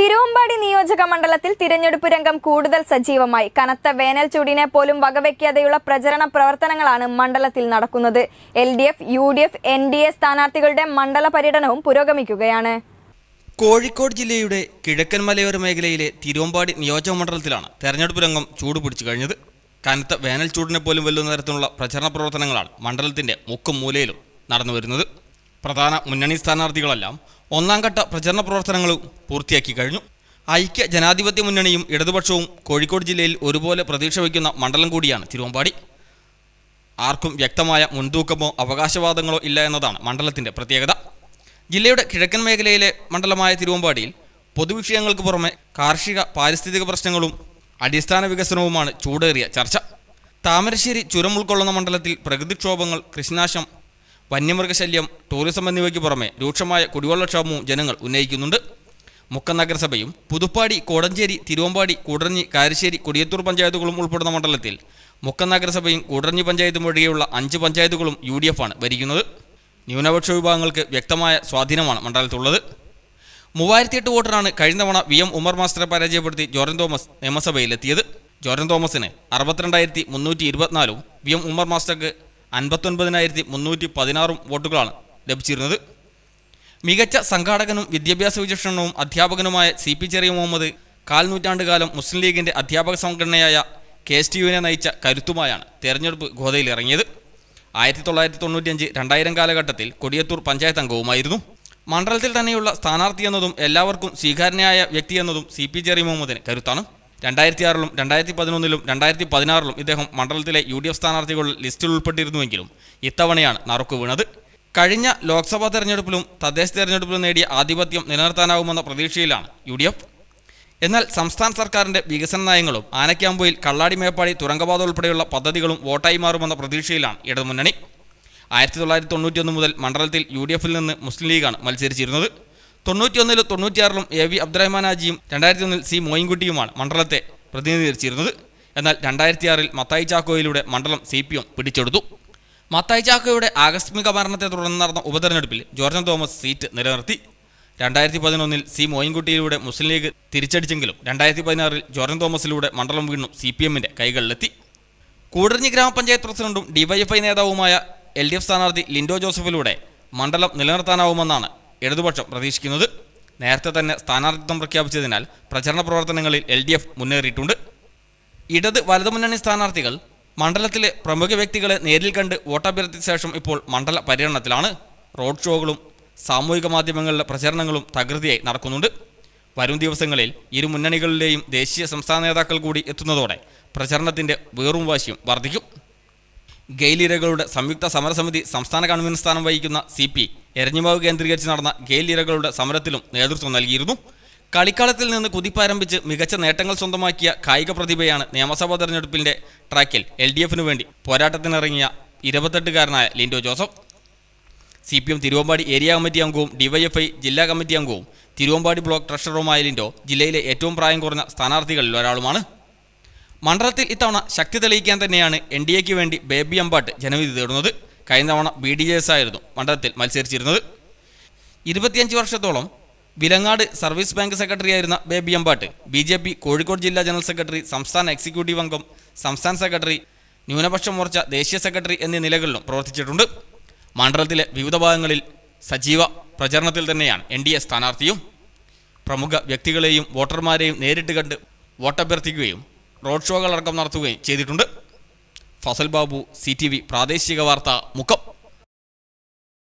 തിരുവമ്പാടി നിയോജക മണ്ഡലത്തിൽ തിരഞ്ഞെടുപ്പ് രംഗം കൂടുതൽ സജീവമായി കനത്ത വേനൽ ചൂടിനെ പോലും വകവയ്ക്കാതെയുള്ള പ്രചരണ പ്രവർത്തനങ്ങളാണ് മണ്ഡലത്തിൽ നടക്കുന്നത് L D F U D F N D A സ്ഥാനാർത്ഥികളുടെ മണ്ഡല പര്യടനവും പുരോഗമിക്കുകയാണ് കോഴിക്കോട് ജില്ലയുടെ കിഴക്കൻ മലയോര മേഖലയിലെ തിരുവമ്പാടി നിയോജക മണ്ഡലത്തിലാണ് തെരഞ്ഞെടുപ്പ് രംഗം ചൂടുപിടിച്ചു കഴിഞ്ഞത് കനത്ത വേനൽ ചൂടിനെ പോലും വെല്ലുന്ന തരത്തിലുള്ള പ്രചരണ പ്രവർത്തനങ്ങളാണ് മണ്ഡലത്തിന്റെ മുക്കും മൂലയിലും നടന്നു വരുന്നത് പ്രധാന മുന്നണി സ്ഥാനാർത്ഥികളെല്ലാം ഒന്നാം ഘട്ട പ്രചരണ പ്രവർത്തനങ്ങളും പൂർത്തിയാക്കി കഴിഞ്ഞു ഐക്യ ജനാധിപത്യ മുന്നണിയും ഇടതുപക്ഷവും കോഴിക്കോട് ജില്ലയിൽ ഒരുപോലെ പ്രതീക്ഷ വയ്ക്കുന്ന മണ്ഡലം കൂടിയാണ് തിരുവമ്പാടി ആർക്കും വ്യക്തമായ മുൻതൂക്കമോ അവകാശവാദങ്ങളോ ഇല്ല എന്നതാണ് മണ്ഡലത്തിന്റെ പ്രത്യേകത ജില്ലയുടെ കിഴക്കൻ മേഖലയിലെ മണ്ഡലമായ തിരുവമ്പാടിയിൽ പൊതുവിഷയങ്ങൾക്ക് പുറമെ കാർഷിക പാരിസ്ഥിതിക പ്രശ്നങ്ങളും അടിസ്ഥാന വികസനവുമാണ് ചൂടേറിയ ചർച്ച താമരശ്ശേരി ചുരം ഉൾക്കൊള്ളുന്ന മണ്ഡലത്തിൽ പ്രകൃതിക്ഷോഭങ്ങൾ കൃഷിനാശം വന്യമൃഗശല്യം ടൂറിസം എന്നിവയ്ക്ക് പുറമെ രൂക്ഷമായ കുടിവെള്ളക്ഷാമവും ജനങ്ങൾ ഉന്നയിക്കുന്നുണ്ട് മുക്കം നഗരസഭയും പുതുപ്പാടി കോടഞ്ചേരി തിരുവമ്പാടി കൂടറഞ്ഞി കാരശ്ശേരി കൊടിയത്തൂർ പഞ്ചായത്തുകളും ഉൾപ്പെടുന്ന മണ്ഡലത്തിൽ മുക്കം നഗരസഭയും കൂടറഞ്ഞി പഞ്ചായത്തും ഒഴികെയുള്ള അഞ്ച് പഞ്ചായത്തുകളും യു ഡി എഫ് ആണ് ഭരിക്കുന്നത് ന്യൂനപക്ഷ വിഭാഗങ്ങൾക്ക് വ്യക്തമായ സ്വാധീനമാണ് മണ്ഡലത്തിലുള്ളത് മൂവായിരത്തി എട്ട് വോട്ടിനാണ് കഴിഞ്ഞ തവണ വി എം ഉമർ മാസ്റ്ററെ പരാജയപ്പെടുത്തി ജോർജൻ തോമസ് നിയമസഭയിലെത്തിയത് ജോർജൻ തോമസിന് അറുപത്തിരണ്ടായിരത്തി മുന്നൂറ്റി ഇരുപത്തിനാലും വി എം ഉമർ മാസ്റ്റർക്ക് അൻപത്തൊൻപതിനായിരത്തി മുന്നൂറ്റി പതിനാറും വോട്ടുകളാണ് ലഭിച്ചിരുന്നത് മികച്ച സംഘാടകനും വിദ്യാഭ്യാസ വിചക്ഷണവും അധ്യാപകനുമായ സി പി ചെറിയ മുഹമ്മദ് കാൽ നൂറ്റാണ്ടുകാലം മുസ്ലിം ലീഗിന്റെ അധ്യാപക സംഘടനയായ കെ എസ് ടി യുവിനെ നയിച്ച കരുത്തുമായാണ് തെരഞ്ഞെടുപ്പ് ഗോതയിലിറങ്ങിയത് ആയിരത്തി തൊള്ളായിരത്തി തൊണ്ണൂറ്റിയഞ്ച് രണ്ടായിരം കാലഘട്ടത്തിൽ കൊടിയത്തൂർ പഞ്ചായത്ത് അംഗവുമായിരുന്നു മണ്ഡലത്തിൽ തന്നെയുള്ള സ്ഥാനാർത്ഥി എന്നതും എല്ലാവർക്കും സ്വീകാര്യനായ വ്യക്തി എന്നതും സി പി ജെറി മുഹമ്മദിന് കരുത്താണ് രണ്ടായിരത്തി ആറിലും രണ്ടായിരത്തി പതിനൊന്നിലും രണ്ടായിരത്തി പതിനാറിലും ഇദ്ദേഹം മണ്ഡലത്തിലെ യു ഡി എഫ് സ്ഥാനാർത്ഥികളുടെ ലിസ്റ്റിൽ ഉൾപ്പെട്ടിരുന്നുവെങ്കിലും ഇത്തവണയാണ് നറുക്കു വീണത് കഴിഞ്ഞ ലോക്സഭാ തെരഞ്ഞെടുപ്പിലും തദ്ദേശ തെരഞ്ഞെടുപ്പിലും നേടിയ ആധിപത്യം നിലനിർത്താനാവുമെന്ന പ്രതീക്ഷയിലാണ് യു ഡി എഫ് എന്നാൽ സംസ്ഥാന സർക്കാരിന്റെ വികസന നയങ്ങളും ആനക്കാമ്പൊയിൽ കള്ളാടി മേപ്പാടി തുരങ്കപാത ഉൾപ്പെടെയുള്ള പദ്ധതികളും വോട്ടായി മാറുമെന്ന പ്രതീക്ഷയിലാണ് ഇടതുമുന്നണി ആയിരത്തി തൊള്ളായിരത്തി തൊണ്ണൂറ്റിയൊന്ന് മുതൽ മണ്ഡലത്തിൽ യു ഡി എഫിൽ നിന്ന് മുസ്ലിം ലീഗാണ് മത്സരിച്ചിരുന്നത് തൊണ്ണൂറ്റിയൊന്നിലും തൊണ്ണൂറ്റിയാറിലും എ വി അബ്ദുറഹ്മാൻ ഹാജിയും രണ്ടായിരത്തി ഒന്നിൽ സി മോയിൻകുട്ടിയുമാണ് മണ്ഡലത്തെ പ്രതിനിധീകരിച്ചിരുന്നത് എന്നാൽ രണ്ടായിരത്തി ആറിൽ മത്തായി ചാക്കോയിലൂടെ മണ്ഡലം സി പി എം പിടിച്ചെടുത്തു മത്തായി ചാക്കോയുടെ ആകസ്മിക മരണത്തെ തുടർന്ന് നടന്ന ഉപതെരഞ്ഞെടുപ്പിൽ ജോർജൻ തോമസ് സീറ്റ് നിലനിർത്തി രണ്ടായിരത്തി പതിനൊന്നിൽ സി മോയിൻകുട്ടിയിലൂടെ മുസ്ലിം ലീഗ് തിരിച്ചടിച്ചെങ്കിലും രണ്ടായിരത്തി പതിനാറിൽ ജോർജൻ തോമസിലൂടെ മണ്ഡലം വീണ്ടും സി പി എമ്മിന്റെ കൈകളിലെത്തി കൂടരഞ്ഞി ഗ്രാമപഞ്ചായത്ത് പ്രസിഡന്റും ഡിവൈഎഫ്ഐ നേതാവുമായ എൽ ഡി എഫ് സ്ഥാനാർത്ഥി ലിൻഡോ ജോസഫിലൂടെ മണ്ഡലം നിലനിർത്താനാവുമെന്നാണ് ഇടതുപക്ഷം പ്രതീക്ഷിക്കുന്നത് നേരത്തെ തന്നെ സ്ഥാനാർത്ഥിത്വം പ്രഖ്യാപിച്ചതിനാൽ പ്രചരണ പ്രവർത്തനങ്ങളിൽ എൽ ഡി എഫ് മുന്നേറിയിട്ടുണ്ട് ഇടത് വലതുമുന്നണി സ്ഥാനാർത്ഥികൾ മണ്ഡലത്തിലെ പ്രമുഖ വ്യക്തികളെ നേരിൽ കണ്ട് വോട്ടഭ്യർത്ഥിച്ച ശേഷം ഇപ്പോൾ മണ്ഡല പര്യടനത്തിലാണ് റോഡ് ഷോകളും സാമൂഹിക മാധ്യമങ്ങളിലെ പ്രചരണങ്ങളും തകൃതിയായി നടക്കുന്നുണ്ട് വരും ദിവസങ്ങളിൽ ഇരു മുന്നണികളിലെയും ദേശീയ സംസ്ഥാന നേതാക്കൾ കൂടി എത്തുന്നതോടെ പ്രചരണത്തിന്റെ വേറും വാശിയും വർദ്ധിക്കും ഗെയിലിരകളുടെ സംയുക്ത സമരസമിതി സംസ്ഥാന കൺവീനർ സ്ഥാനം വഹിക്കുന്ന സി പി എരഞ്ഞിമാവ് കേന്ദ്രീകരിച്ച് നടന്ന ഗെയിലിരകളുടെ സമരത്തിലും നേതൃത്വം നൽകിയിരുന്നു കളിക്കളത്തിൽ നിന്ന് കുതിപ്പാരംഭിച്ച് മികച്ച നേട്ടങ്ങൾ സ്വന്തമാക്കിയ കായിക പ്രതിഭയാണ് നിയമസഭാ തെരഞ്ഞെടുപ്പിന്റെ ട്രാക്കിൽ എൽ ഡി എഫിനു വേണ്ടി പോരാട്ടത്തിനിറങ്ങിയ ഇരുപത്തെട്ടുകാരനായ Lindo Joseph C P M Thiruvambady area committee അംഗവും ഡിവൈഎഫ്ഐ ജില്ലാ കമ്മിറ്റി അംഗവും തിരുവമ്പാടി ബ്ലോക്ക് ട്രഷററുമായ ലിൻഡോ ജില്ലയിലെ ഏറ്റവും പ്രായം കുറഞ്ഞ സ്ഥാനാർത്ഥികളിൽ ഒരാളുമാണ് മണ്ഡലത്തിൽ ഇത്തവണ ശക്തി തെളിയിക്കാൻ തന്നെയാണ് എൻ ഡി എക്ക് വേണ്ടി ബേബി അമ്പാട്ട് ജനവിധി തേടുന്നത് കഴിഞ്ഞ തവണ ബി ഡി ജെ എസ് ആയിരുന്നു മണ്ഡലത്തിൽ മത്സരിച്ചിരുന്നത് ഇരുപത്തിയഞ്ച് വർഷത്തോളം വിലങ്ങാട് സർവീസ് ബാങ്ക് സെക്രട്ടറിയായിരുന്ന Baby Ambatt B J P Kozhikode ജില്ലാ ജനറൽ സെക്രട്ടറി സംസ്ഥാന എക്സിക്യൂട്ടീവ് അംഗം സംസ്ഥാന സെക്രട്ടറി ന്യൂനപക്ഷ മോർച്ച ദേശീയ സെക്രട്ടറി എന്നീ നിലകളിലും പ്രവർത്തിച്ചിട്ടുണ്ട് മണ്ഡലത്തിലെ വിവിധ ഭാഗങ്ങളിൽ സജീവ പ്രചരണത്തിൽ തന്നെയാണ് എൻ ഡി എ സ്ഥാനാർത്ഥിയും പ്രമുഖ വ്യക്തികളെയും വോട്ടർമാരെയും നേരിട്ട് കണ്ട് വോട്ടഭ്യർത്ഥിക്കുകയും റോഡ് ഷോകളടക്കം നടത്തുകയും ചെയ്തിട്ടുണ്ട് Fazal Babu C T V പ്രാദേശിക വാർത്ത മുക്കം